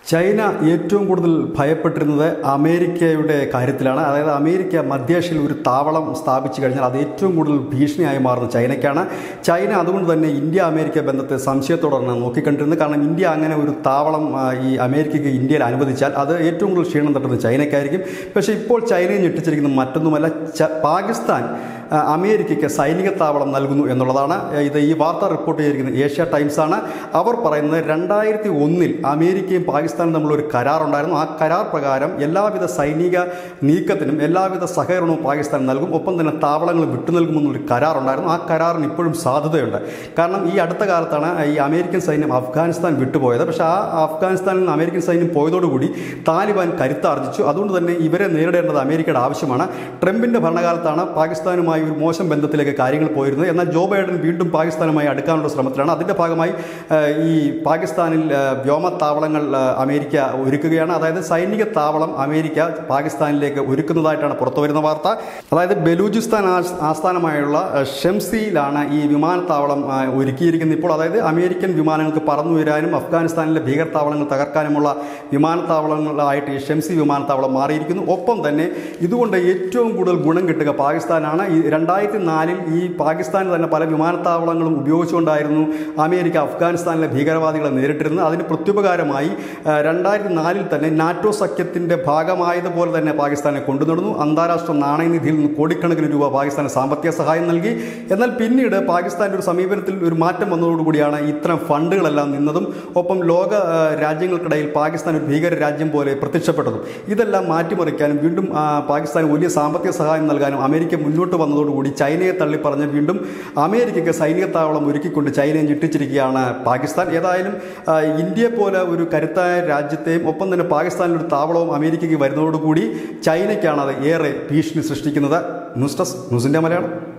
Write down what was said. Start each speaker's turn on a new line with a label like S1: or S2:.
S1: China ഏറ്റവും കൂടുതൽ ഭയപ്പെട്ടിരുന്നത് അമേരിക്കയുടെ കാര്യത്തിലാണ് അതായത് അമേരിക്ക മധ്യേഷ്യയിൽ ഒരു താവളം സ്ഥാപിച്ചു കഴിഞ്ഞാൽ അത് ഏറ്റവും കൂടുതൽ ഭീഷണിയായി മാറുന്ന ചൈനയ്ക്കാണ് ചൈന അതുകൊണ്ട് തന്നെ ഇന്ത്യ അമേരിക്ക ബന്ധത്തെ സംശയത്തോടെയാണ് നോക്കിക്കണ്ടിരുന്നത് കാരണം ഇന്ത്യ അങ്ങനെ ഒരു താവളം ആ, ഈ അമേരിക്കയ്ക്ക് ഇന്ത്യയിൽ അനുവദിച്ചാൽ അത് ഏറ്റവും കൂടുതൽ ക്ഷീണം തട്ടുന്നത് ചൈനയ്ക്കായിരിക്കും പക്ഷേ ഇപ്പോൾ ചൈനയെ ഞെട്ടിച്ചിരിക്കുന്നത് മറ്റൊന്നുമല്ല ച- പാകിസ്ഥാൻ ആ, അമേരിക്കയ്ക്ക് സൈനിക താവളം നൽകുന്നു എന്നുള്ളതാണ് ഇത് ഈ വാർത്ത റിപ്പോർട്ട് ചെയ്തിരിക്കുന്നത് ഏഷ്യ ടൈംസാണ് അവർ പറയുന്നത് രണ്ടായിരത്തി ഒന്നിൽ അമേരിക്കയും പാകിസ്ഥാനും തമ്മിൽ ഒരു കരാറുണ്ടായിരുന്നു ആ കരാർ പ്രകാരം എല്ലാവിധ സൈനിക നീക്കത്തിനും എല്ലാവിധ സഹകരണവും പാകിസ്ഥാൻ നൽകും ഒപ്പം തന്നെ താവളങ്ങൾ വിട്ടു നൽകുമെന്നൊരു കരാറുണ്ടായിരുന്നു ആ കരാറിന് ഇപ്പോഴും സാധ്യതയുണ്ട് കാരണം ഈ അടുത്ത കാലത്താണ് ഈ അമേരിക്കൻ സൈന്യം അഫ്ഗാനിസ്ഥാൻ വിട്ടുപോയത് പക്ഷേ ആ അഫ്ഗാനിസ്ഥാനിൽ നിന്ന് അമേരിക്കൻ സൈന്യം പോയതോടുകൂടി താലിബാൻ കരുത്താർജിച്ചു അതുകൊണ്ട് തന്നെ ഇവരെ നേരിടേണ്ടത് അമേരിക്കയുടെ ആവശ്യമാണ് ട്രംപിന്റെ ഭരണകാലത്താണ് പാകിസ്ഥാനുമായി ഒരു മോശം ബന്ധത്തിലേക്ക് കാര്യങ്ങൾ പോയിരുന്നത് എന്നാൽ ജോ ബൈഡൻ വീണ്ടും പാകിസ്ഥാനുമായി അടുക്കാനുള്ള ശ്രമത്തിലാണ് അതിന്റെ ഭാഗമായി ഏഹ്, ഈ പാകിസ്ഥാനിൽ ഏഹ്, വ്യോമത്താവളങ്ങൾ ഏഹ്, അമേരിക്ക ഒരുക്കുകയാണ് അതായത് സൈനിക താവളം അമേരിക്ക പാകിസ്ഥാനിലേക്ക് ഒരുക്കുന്നതായിട്ടാണ് പുറത്തുവരുന്ന വാർത്ത അതായത് ബലൂചിസ്ഥാൻ ആസ്- ആസ്ഥാനമായുള്ള ഏഹ്, ഷംസിയിലാണ് ഈ വിമാനത്താവളം ഏഹ്, ഒരുക്കിയിരിക്കുന്നത് ഇപ്പോൾ അതായത് അമേരിക്കൻ വിമാനങ്ങൾക്ക് പറന്നു വരാനും അഫ്ഗാനിസ്ഥാനിലെ ഭീകരത്താവളങ്ങൾ തകർക്കാനുമുള്ള വിമാനത്താവളങ്ങളായിട്ട് ഈ ഷംസി വിമാനത്താവളം മാറിയിരിക്കുന്നു ഒപ്പം തന്നെ ഇതുകൊണ്ട് ഏറ്റവും കൂടുതൽ ഗുണം കിട്ടുക പാകിസ്ഥാനാണ് ഈ രണ്ടായിരത്തി നാലിൽ ഈ പാകിസ്ഥാനിൽ തന്നെ പല വിമാനത്താവളങ്ങളും ഉപയോഗിച്ചുകൊണ്ടായിരുന്നു അമേരിക്ക അഫ്ഗാനിസ്ഥാനിലെ ഭീകരവാദികളെ നേരിട്ടിരുന്നത് അതിന് പ്രത്യുപകാരമായി രണ്ടായിരത്തി നാലിൽ തന്നെ നാറ്റോ സഖ്യത്തിൻ്റെ ഭാഗമായതുപോലെ തന്നെ പാകിസ്ഥാനെ കൊണ്ടുനടന്നു അന്താരാഷ്ട്ര നാണയനിധിയിൽ നിന്ന് കോടിക്കണക്കിന് രൂപ പാകിസ്ഥാന് സാമ്പത്തിക സഹായം നൽകി എന്നാൽ പിന്നീട് പാകിസ്ഥാൻ്റെ ഒരു സമീപനത്തിൽ ഒരു മാറ്റം വന്നതോടുകൂടിയാണ് ഇത്തരം ഫണ്ടുകളെല്ലാം നിന്നതും ഒപ്പം ലോക ആ, രാജ്യങ്ങൾക്കിടയിൽ പാകിസ്ഥാൻ ഒരു ഭീകര രാജ്യം പോലെ പ്രത്യക്ഷപ്പെട്ടതും ഇതെല്ലാം മാറ്റിമറിക്കാനും വീണ്ടും ആ, പാകിസ്ഥാന് വലിയ സാമ്പത്തിക സഹായം നൽകാനും അമേരിക്ക മുന്നോട്ട് വന്നതോടുകൂടി ചൈനയെ തള്ളിപ്പറഞ്ഞ് വീണ്ടും അമേരിക്കയ്ക്ക് സൈനിക താവളം ഒരുക്കിക്കൊണ്ട് ചൈനയെ ഞെട്ടിച്ചിരിക്കുകയാണ് പാകിസ്ഥാൻ ഏതായാലും ആ, ഇന്ത്യയെ പോലെ ഒരു കരുത്തായ രാജ്യത്തെയും ഒപ്പം തന്നെ പാകിസ്ഥാനിൽ ഒരു താവളവും അമേരിക്കയ്ക്ക് വരുന്നതോടുകൂടി ചൈനയ്ക്കാണ് അത് ഏറെ ഭീഷണി സൃഷ്ടിക്കുന്നത് ന്യൂസ് ഡെസ്ക് ന്യൂസിൻ്റെ മലയാളം